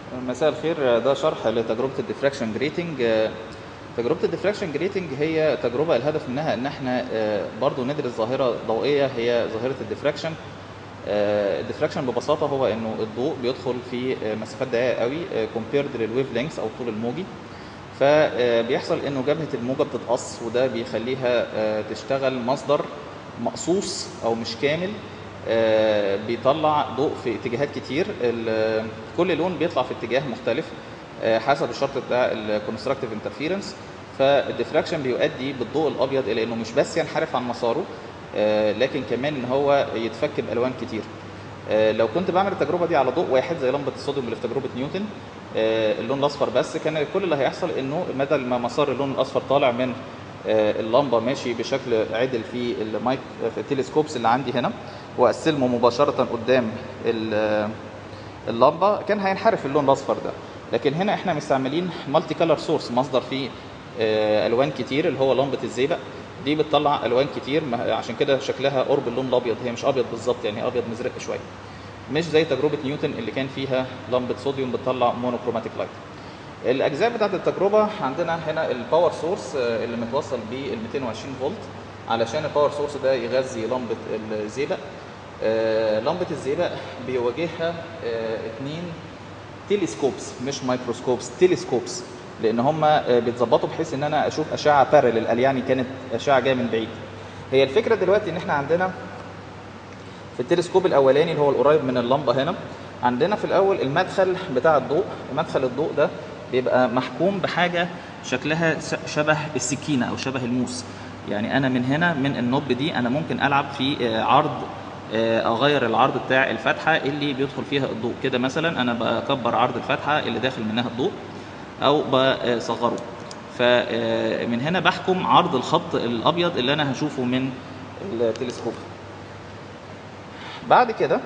مساء الخير ده شرح لتجربة الديفراكشن جريتنج تجربة الديفراكشن جريتنج هي تجربة الهدف منها ان احنا برضو ندرس ظاهرة ضوئية هي ظاهرة الديفراكشن الديفراكشن ببساطة هو انه الضوء بيدخل في مسافات ضيقة قوي كومبيرد للويف لينكس او الطول الموجي فبيحصل انه جبهة الموجة بتتقص وده بيخليها تشتغل مصدر مقصوص او مش كامل بيطلع ضوء في اتجاهات كتير كل لون بيطلع في اتجاه مختلف حسب الشرط بتاع الكونستراكتيف انترفيرنس فالديفراكشن بيؤدي بالضوء الابيض الى انه مش بس ينحرف عن مساره لكن كمان ان هو يتفك بالوان كتير لو كنت بعمل التجربه دي على ضوء واحد زي لمبه الصوديوم اللي في تجربه نيوتن اللون الاصفر بس كان كل اللي هيحصل انه بدل ما مسار اللون الاصفر طالع من اللمبه ماشي بشكل عدل في المايك في التلسكوبس اللي عندي هنا واستلمه مباشره قدام اللمبه كان هينحرف اللون الاصفر ده لكن هنا احنا مستعملين مالتي كلر سورس مصدر فيه الوان كتير اللي هو لمبه الزئبق دي بتطلع الوان كتير عشان كده شكلها قرب اللون الابيض هي مش ابيض بالظبط يعني ابيض مزرق شويه مش زي تجربه نيوتن اللي كان فيها لمبه صوديوم بتطلع مونوكروماتيك لايت الاجزاء بتاعت التجربه عندنا هنا الباور سورس اللي متوصل بال 220 فولت علشان الباور سورس ده يغذي لمبه الزئبق لمبه الزئبق بيواجهها اثنين تلسكوبس مش مايكروسكوبس تلسكوبس لان هم بيتظبطوا بحيث ان انا اشوف اشعه بارلل قال يعني كانت اشعه جايه من بعيد هي الفكره دلوقتي ان احنا عندنا في التلسكوب الاولاني اللي هو القريب من اللمبه هنا عندنا في الاول المدخل بتاع الضوء مدخل الضوء ده بيبقى محكوم بحاجه شكلها شبه السكينه او شبه الموس يعني انا من هنا من النوب دي انا ممكن العب في عرض اغير العرض بتاع الفتحه اللي بيدخل فيها الضوء كده مثلا انا بكبر عرض الفتحه اللي داخل منها الضوء او بصغره فمن هنا بحكم عرض الخط الابيض اللي انا هشوفه من التلسكوب بعد كده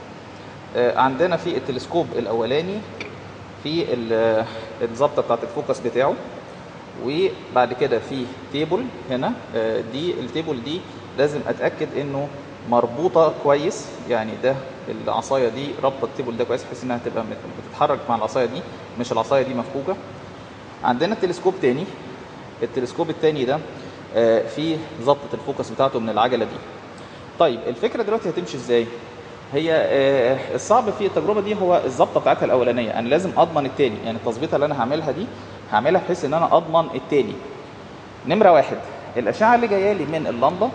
عندنا في التلسكوب الاولاني في الظبطه بتاعت الفوكس بتاعه وبعد كده في تيبل هنا دي التيبل دي لازم اتاكد انه مربوطه كويس يعني ده العصايه دي رابطه التيبل ده كويس بحيث انها تبقى بتتحرك مع العصايه دي مش العصايه دي مفكوكه عندنا تلسكوب تاني التلسكوب التاني ده فيه ظبطه الفوكس بتاعته من العجله دي طيب الفكره دلوقتي هتمشي ازاي هي الصعب في التجربه دي هو الظبطه بتاعتها الاولانيه انا لازم اضمن التاني يعني التظبيطه اللي انا هعملها دي هعملها بحيث ان انا اضمن التاني نمره واحد الاشعه اللي جايه لي من اللمبه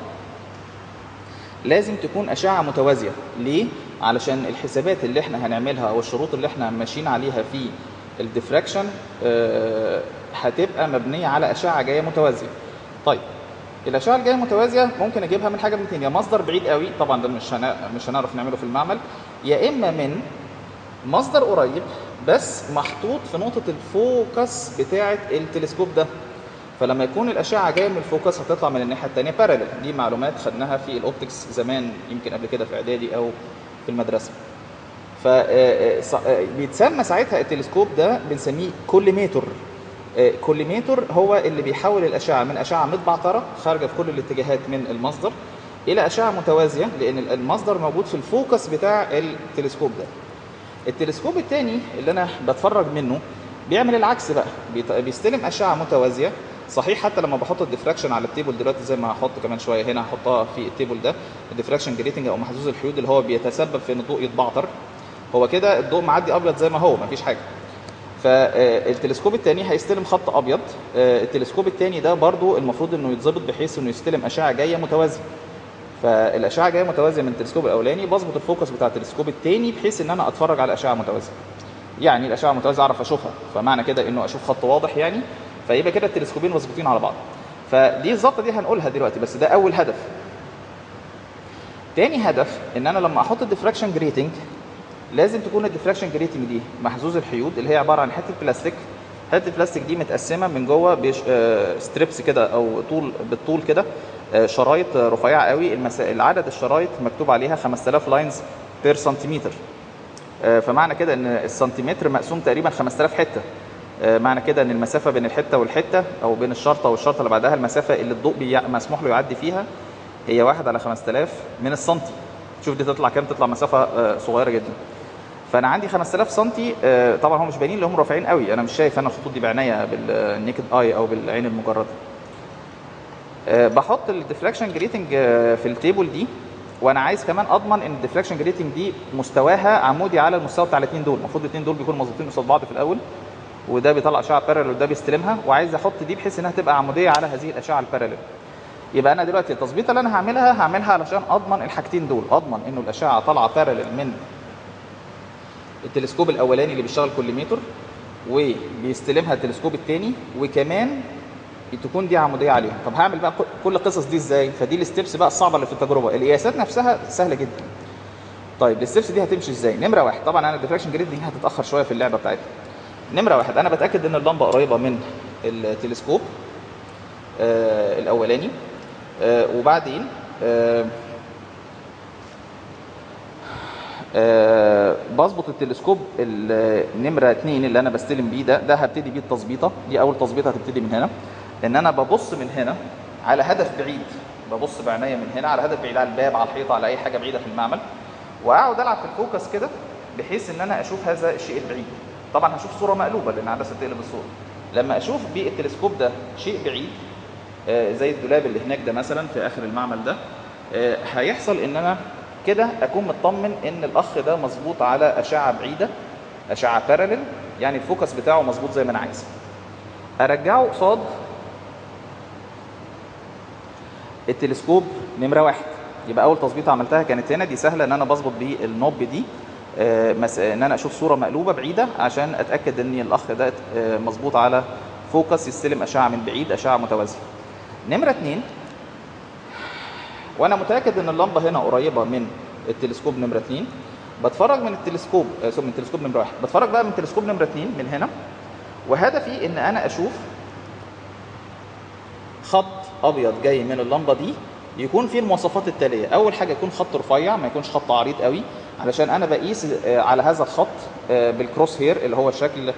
لازم تكون اشعه متوازيه ليه علشان الحسابات اللي احنا هنعملها او الشروط اللي احنا ماشيين عليها في الديفراكشن أه هتبقى مبنيه على اشعه جايه متوازيه طيب الاشعه الجايه متوازيه ممكن اجيبها من حاجه من اتنين يا مصدر بعيد قوي طبعا ده مش مش هنعرف نعمله في المعمل يا اما من مصدر قريب بس محطوط في نقطه الفوكس بتاعه التلسكوب ده فلما يكون الاشعه جايه من الفوكس هتطلع من الناحيه الثانيه بارلل دي معلومات خدناها في الاوبتكس زمان يمكن قبل كده في اعدادي او في المدرسه ف بيتسمى ساعتها التلسكوب ده بنسميه كوليميتر كوليميتر هو اللي بيحول الاشعه من اشعه متبعتره خارجه في كل الاتجاهات من المصدر الى اشعه متوازيه لان المصدر موجود في الفوكس بتاع التلسكوب ده التلسكوب الثاني اللي انا بتفرج منه بيعمل العكس بقى بيستلم اشعه متوازيه صحيح حتى لما بحط الديفراكشن على التيبل دلوقتي زي ما هحط كمان شويه هنا هحطها في التيبل ده الديفراكشن جريتنج او محظوظ الحيود اللي هو بيتسبب في ان الضوء يتبعتر هو كده الضوء معدي ابيض زي ما هو مفيش حاجه فالتلسكوب الثاني هيستلم خط ابيض التلسكوب الثاني ده برضو المفروض انه يتظبط بحيث انه يستلم اشعه جايه متوازيه فالاشعه جايه متوازيه من التلسكوب الاولاني بظبط الفوكس بتاع التلسكوب الثاني بحيث ان انا اتفرج على اشعه متوازيه يعني الاشعه المتوازيه اعرف اشوفها فمعنى كده انه اشوف خط واضح يعني فيبقى كده التلسكوبين مظبوطين على بعض فدي الظبطه دي هنقولها دلوقتي بس ده اول هدف تاني هدف ان انا لما احط الديفراكشن جريتنج لازم تكون الديفراكشن جريتنج دي محظوظ الحيود اللي هي عباره عن حته بلاستيك حته البلاستيك دي متقسمه من جوه بش... آه ستريبس كده او طول بالطول كده آه شرايط رفيعه قوي المس... العدد الشرايط مكتوب عليها 5000 لاينز بير سنتيمتر آه فمعنى كده ان السنتيمتر مقسوم تقريبا 5000 حته معنى كده ان المسافه بين الحته والحته او بين الشرطه والشرطه اللي بعدها المسافه اللي الضوء بي... مسموح له يعدي فيها هي 1 على 5000 من السنتي شوف دي تطلع كام تطلع مسافه صغيره جدا فانا عندي 5000 سم آه، طبعا هم مش باينين اللي هم رافعين قوي انا مش شايف انا الخطوط دي بعناية بالنيكد اي او بالعين المجرده آه، بحط الديفراكشن جريتنج في التيبل دي وانا عايز كمان اضمن ان الديفراكشن جريتنج دي مستواها عمودي على المستوى بتاع الاثنين دول المفروض الاثنين دول بيكونوا مظبوطين قصاد بعض في الاول وده بيطلع اشعه بارلل وده بيستلمها وعايز احط دي بحيث انها تبقى عموديه على هذه الاشعه البارلل يبقى انا دلوقتي التظبيطه اللي انا هعملها هعملها علشان اضمن الحاجتين دول اضمن انه الاشعه طالعه بارلل من التلسكوب الاولاني اللي بيشتغل كوليميتر وبيستلمها التلسكوب الثاني وكمان تكون دي عموديه عليهم طب هعمل بقى كل القصص دي ازاي فدي الستبس بقى الصعبه اللي في التجربه القياسات نفسها سهله جدا طيب الستبس دي هتمشي ازاي نمره واحد طبعا انا الديفراكشن جريد دي هتتاخر شويه في اللعبه بتاعتي نمره واحد انا بتاكد ان اللمبه قريبه من التلسكوب آه الاولاني آه وبعدين آه آه بظبط التلسكوب النمره 2 اللي انا بستلم بيه ده ده هبتدي بيه التظبيطه دي اول تظبيطه هتبتدي من هنا ان انا ببص من هنا على هدف بعيد ببص بعناية من هنا على هدف بعيد على الباب على الحيطه على اي حاجه بعيده في المعمل واقعد العب في الفوكس كده بحيث ان انا اشوف هذا الشيء البعيد طبعا هشوف صوره مقلوبه لان عدسه تقلب الصوره لما اشوف بالتلسكوب ده شيء بعيد آه زي الدولاب اللي هناك ده مثلا في اخر المعمل ده آه هيحصل ان انا كده اكون مطمن ان الاخ ده مظبوط على اشعه بعيده اشعه بارلل يعني الفوكس بتاعه مظبوط زي ما انا عايز ارجعه قصاد التلسكوب نمره واحد يبقى اول تظبيطه عملتها كانت هنا دي سهله ان انا بظبط بالنوب دي آه مس... ان انا اشوف صوره مقلوبه بعيده عشان اتاكد ان الاخ ده آه مظبوط على فوكس يستلم اشعه من بعيد اشعه متوازيه نمره اتنين وانا متاكد ان اللمبه هنا قريبه من التلسكوب نمره اتنين بتفرج من التلسكوب آه من التلسكوب نمره واحد بتفرج بقى من التلسكوب نمره اتنين من هنا وهدفي ان انا اشوف خط ابيض جاي من اللمبه دي يكون فيه المواصفات التاليه اول حاجه يكون خط رفيع ما يكونش خط عريض قوي علشان انا بقيس على هذا الخط بالكروس هير اللي هو شكل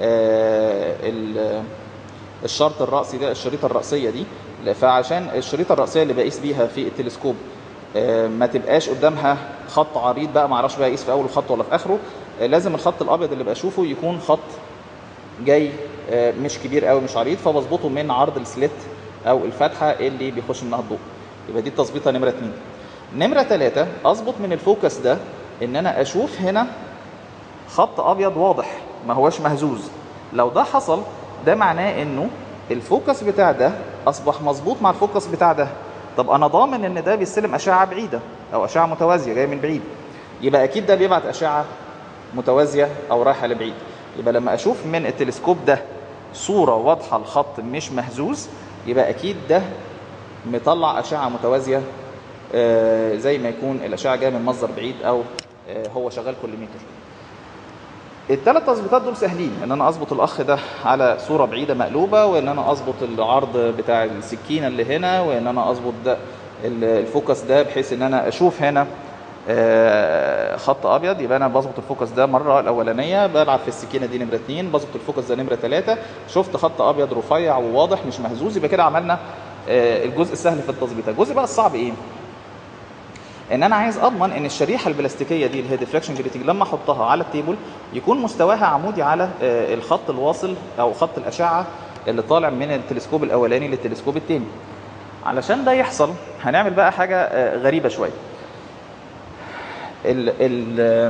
الشرط الرأسي ده الشريطه الرأسيه دي فعشان الشريطه الرأسيه اللي بقيس بيها في التلسكوب ما تبقاش قدامها خط عريض بقى ما اعرفش بقى اقيس في اول الخط ولا في اخره لازم الخط الابيض اللي بشوفه يكون خط جاي مش كبير قوي مش عريض فبظبطه من عرض السليت او الفتحه اللي بيخش منها الضوء يبقى دي التظبيطه نمره 2 نمره 3 اظبط من الفوكس ده ان انا اشوف هنا خط ابيض واضح ما هوش مهزوز لو ده حصل ده معناه انه الفوكس بتاع ده اصبح مظبوط مع الفوكس بتاع ده طب انا ضامن ان ده بيستلم اشعه بعيده او اشعه متوازيه جايه من بعيد يبقى اكيد ده بيبعت اشعه متوازيه او رايحه لبعيد يبقى لما اشوف من التلسكوب ده صوره واضحه الخط مش مهزوز يبقى اكيد ده مطلع اشعه متوازيه آه زي ما يكون الاشعه جايه من مصدر بعيد او آه هو شغال كوليميتر الثلاث تظبيطات دول سهلين ان انا اظبط الاخ ده على صوره بعيده مقلوبه وان انا اظبط العرض بتاع السكينه اللي هنا وان انا اظبط ده الفوكس ده بحيث ان انا اشوف هنا آه خط ابيض يبقى انا بظبط الفوكس ده مره الاولانيه بلعب في السكينه دي نمره اثنين بظبط الفوكس ده نمره ثلاثه شفت خط ابيض رفيع وواضح مش مهزوز يبقى كده عملنا آه الجزء السهل في التظبيط الجزء بقى الصعب ايه ان انا عايز اضمن ان الشريحه البلاستيكيه دي اللي هي ديفليكشن جريتنج لما احطها على التيبل يكون مستواها عمودي على آه الخط الواصل او خط الاشعه اللي طالع من التلسكوب الاولاني للتلسكوب الثاني علشان ده يحصل هنعمل بقى حاجه غريبه شويه ال ال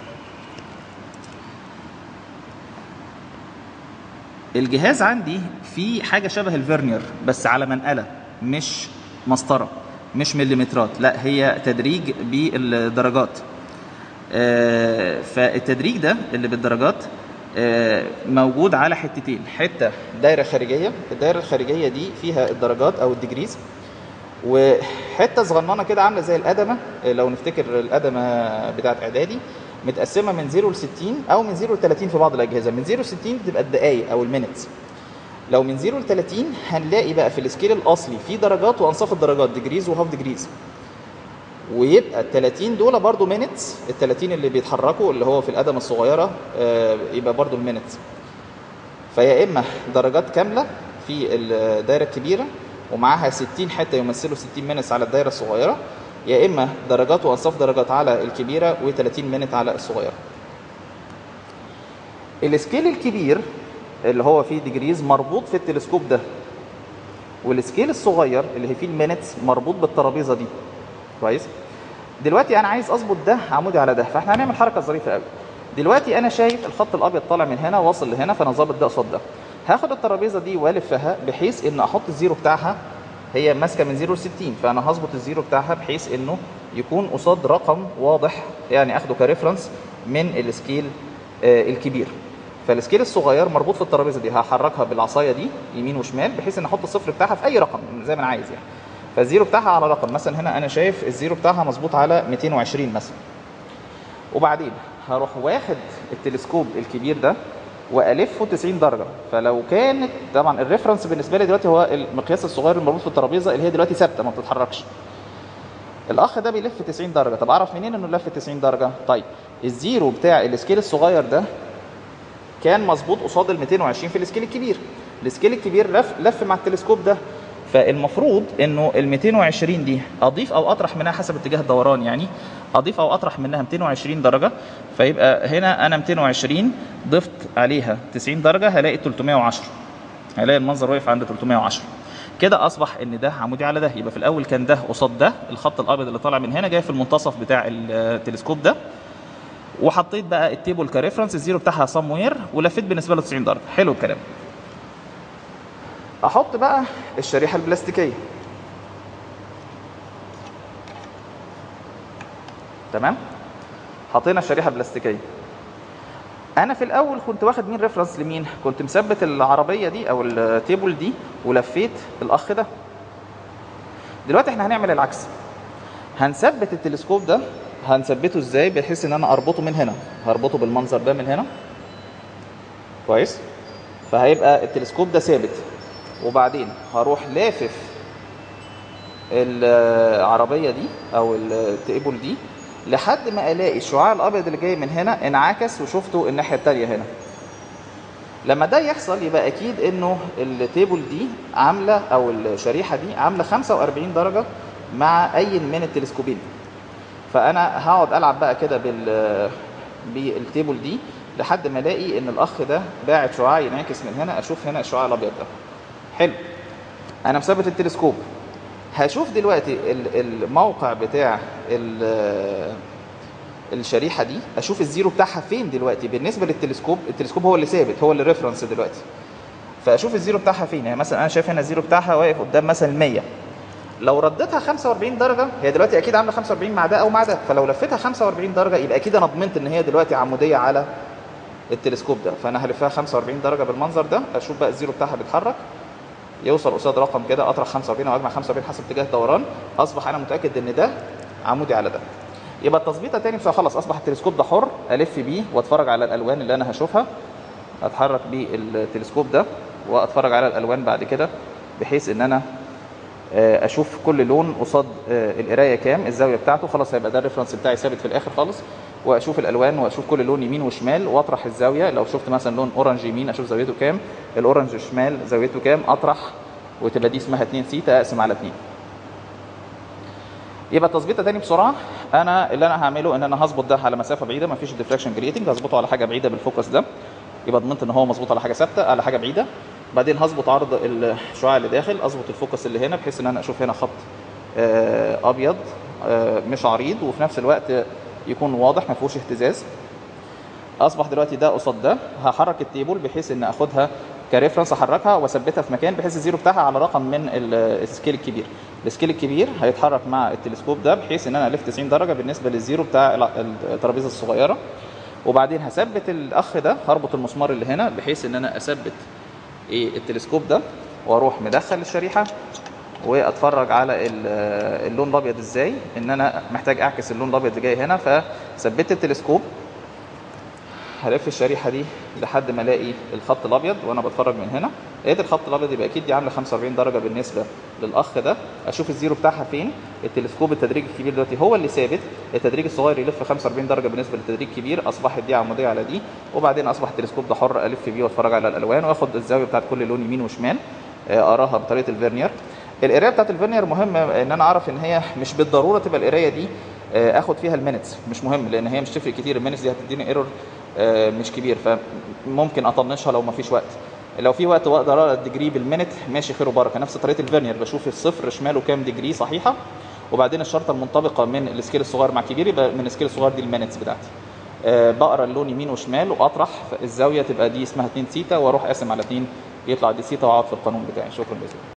الجهاز عندي فيه حاجه شبه الفيرنير بس على منقله مش مسطره مش مليمترات لا هي تدريج بالدرجات آه فالتدريج ده اللي بالدرجات آه موجود على حتتين حته دايره خارجيه الدايره الخارجيه دي فيها الدرجات او الديجريز وحته صغننه كده عامله زي القدمه لو نفتكر القدمه بتاعت اعدادي متقسمه من 0 ل 60 او من 0 ل 30 في بعض الاجهزه من 0 ل 60 بتبقى الدقائق او المينتس لو من 0 ل 30 هنلاقي بقى في السكيل الاصلي في درجات وانصاف الدرجات ديجريز وهاف ديجريز ويبقى ال 30 دول برضو مينتس ال 30 اللي بيتحركوا اللي هو في القدم الصغيره يبقى برضو المينتس فيا اما درجات كامله في الدايره الكبيره ومعاها 60 حته يمثلوا 60 مينتس على الدايره الصغيره يا اما درجات وانصاف درجات على الكبيره و30 مينت على الصغيره السكيل الكبير اللي هو فيه ديجريز مربوط في التلسكوب ده والسكيل الصغير اللي هي فيه المينتس مربوط بالترابيزه دي كويس دلوقتي انا عايز اظبط ده عمودي على ده فاحنا هنعمل حركه ظريفه قوي دلوقتي انا شايف الخط الابيض طالع من هنا واصل لهنا فانا ظابط ده قصاد ده هاخد الترابيزه دي والفها بحيث ان احط الزيرو بتاعها هي ماسكه من 0 ل 60 فانا هظبط الزيرو بتاعها بحيث انه يكون قصاد رقم واضح يعني اخده كريفرنس من السكيل آه الكبير فالسكيل الصغير مربوط في الترابيزه دي هحركها بالعصايه دي يمين وشمال بحيث ان احط الصفر بتاعها في اي رقم زي ما انا عايز يعني فالزيرو بتاعها على رقم مثلا هنا انا شايف الزيرو بتاعها مظبوط على 220 مثلا وبعدين هروح واخد التلسكوب الكبير ده والفه 90 درجه فلو كانت طبعا الريفرنس بالنسبه لي دلوقتي هو المقياس الصغير المربوط في الترابيزه اللي هي دلوقتي ثابته ما بتتحركش الاخ ده بيلف 90 درجه طب اعرف منين انه لف 90 درجه طيب الزيرو بتاع السكيل الصغير ده كان مظبوط قصاد ال 220 في السكيل الكبير السكيل الكبير لف لف مع التلسكوب ده فالمفروض انه ال 220 دي اضيف او اطرح منها حسب اتجاه الدوران يعني اضيف او اطرح منها 220 درجه فيبقى هنا انا 220 ضفت عليها 90 درجه هلاقي 310 هلاقي المنظر واقف عند 310 كده اصبح ان ده عمودي على ده يبقى في الاول كان ده قصاد ده الخط الابيض اللي طالع من هنا جاي في المنتصف بتاع التلسكوب ده وحطيت بقى التيبل كريفرنس الزيرو بتاعها سموير ولفيت بالنسبه له 90 درجه حلو الكلام احط بقى الشريحه البلاستيكيه تمام حطينا الشريحه البلاستيكيه انا في الاول كنت واخد مين ريفرنس لمين كنت مثبت العربيه دي او التيبل دي ولفيت الاخ ده دلوقتي احنا هنعمل العكس هنثبت التلسكوب ده هنثبته ازاي بحيث ان انا اربطه من هنا هربطه بالمنظر ده من هنا كويس فهيبقى التلسكوب ده ثابت وبعدين هروح لافف العربيه دي او التيبل دي لحد ما الاقي الشعاع الابيض اللي جاي من هنا انعكس وشفته الناحيه الثانيه هنا لما ده يحصل يبقى اكيد انه التيبل دي عامله او الشريحه دي عامله 45 درجه مع اي من التلسكوبين فانا هقعد العب بقى كده بال بالتيبل دي لحد ما الاقي ان الاخ ده باعت شعاع ينعكس من هنا اشوف هنا الشعاع الابيض ده حلو انا مثبت التلسكوب هشوف دلوقتي الموقع بتاع الشريحه دي اشوف الزيرو بتاعها فين دلوقتي بالنسبه للتلسكوب التلسكوب هو اللي ثابت هو اللي ريفرنس دلوقتي فاشوف الزيرو بتاعها فين يعني مثلا انا شايف هنا الزيرو بتاعها واقف قدام مثلا 100 لو رديتها 45 درجه هي دلوقتي اكيد عامله 45 مع ده او مع ده فلو لفيتها 45 درجه يبقى اكيد انا ضمنت ان هي دلوقتي عموديه على التلسكوب ده فانا هلفها 45 درجه بالمنظر ده اشوف بقى الزيرو بتاعها بيتحرك يوصل قصاد رقم كده اطرح 45 او اجمع 45 حسب اتجاه الدوران اصبح انا متاكد ان ده عمودي على ده يبقى التظبيطه تاني فخلاص اصبح التلسكوب ده حر الف بيه واتفرج على الالوان اللي انا هشوفها اتحرك بالتلسكوب ده واتفرج على الالوان بعد كده بحيث ان انا اشوف كل لون قصاد القرايه كام الزاويه بتاعته خلاص هيبقى ده الريفرنس بتاعي ثابت في الاخر خالص واشوف الالوان واشوف كل لون يمين وشمال واطرح الزاويه لو شفت مثلا لون اورنج يمين اشوف زاويته كام الاورنج شمال زاويته كام اطرح وتبقى دي اسمها 2 سيتا اقسم على 2 يبقى تظبيطه تاني بسرعه انا اللي انا هعمله ان انا هظبط ده على مسافه بعيده ما فيش ديفراكشن جريتنج هظبطه على حاجه بعيده بالفوكس ده يبقى ضمنت ان هو مظبوط على حاجه ثابته على حاجه بعيده بعدين هظبط عرض الشعاع اللي داخل اظبط الفوكس اللي هنا بحيث ان انا اشوف هنا خط ابيض مش عريض وفي نفس الوقت يكون واضح ما فيهوش اهتزاز اصبح دلوقتي ده قصاد ده هحرك التيبل بحيث ان اخدها كريفرنس احركها واثبتها في مكان بحيث الزيرو بتاعها على رقم من السكيل الكبير السكيل الكبير هيتحرك مع التلسكوب ده بحيث ان انا الف 90 درجه بالنسبه للزيرو بتاع الترابيزه الصغيره وبعدين هثبت الاخ ده هربط المسمار اللي هنا بحيث ان انا اثبت ايه التلسكوب ده واروح مدخل الشريحه واتفرج على اللون الابيض ازاي ان انا محتاج اعكس اللون الابيض اللي جاي هنا فثبت التلسكوب هلف الشريحه دي لحد ما الاقي الخط الابيض وانا بتفرج من هنا لقيت الخط الابيض يبقى اكيد دي عامله 45 درجه بالنسبه للاخ ده اشوف الزيرو بتاعها فين التلسكوب التدريج الكبير دلوقتي هو اللي ثابت التدريج الصغير يلف 45 درجه بالنسبه للتدريج الكبير اصبحت دي عموديه على دي وبعدين اصبح التلسكوب ده حر الف بيه واتفرج على الالوان واخد الزاويه بتاعت كل لون يمين وشمال اراها بطريقه الفيرنير القرايه بتاعت الفيرنير مهم ان انا اعرف ان هي مش بالضروره تبقى القرايه دي اخد فيها المينتس مش مهم لان هي مش تفرق كتير المينتس دي هتديني ايرور آه، مش كبير فممكن اطنشها لو ما فيش وقت لو في وقت واقدر اقرا الديجري بالمينت ماشي خير وبركه نفس طريقه الفيرنير بشوف الصفر شماله كام ديجري صحيحه وبعدين الشرطه المنطبقه من السكيل الصغير مع الكبير يبقى من السكيل الصغير دي المينتس بتاعتي آه، بقرا اللون يمين وشمال واطرح الزاويه تبقى دي اسمها 2 سيتا واروح قاسم على 2 يطلع دي سيتا واقعد في القانون بتاعي شكرا جزيلا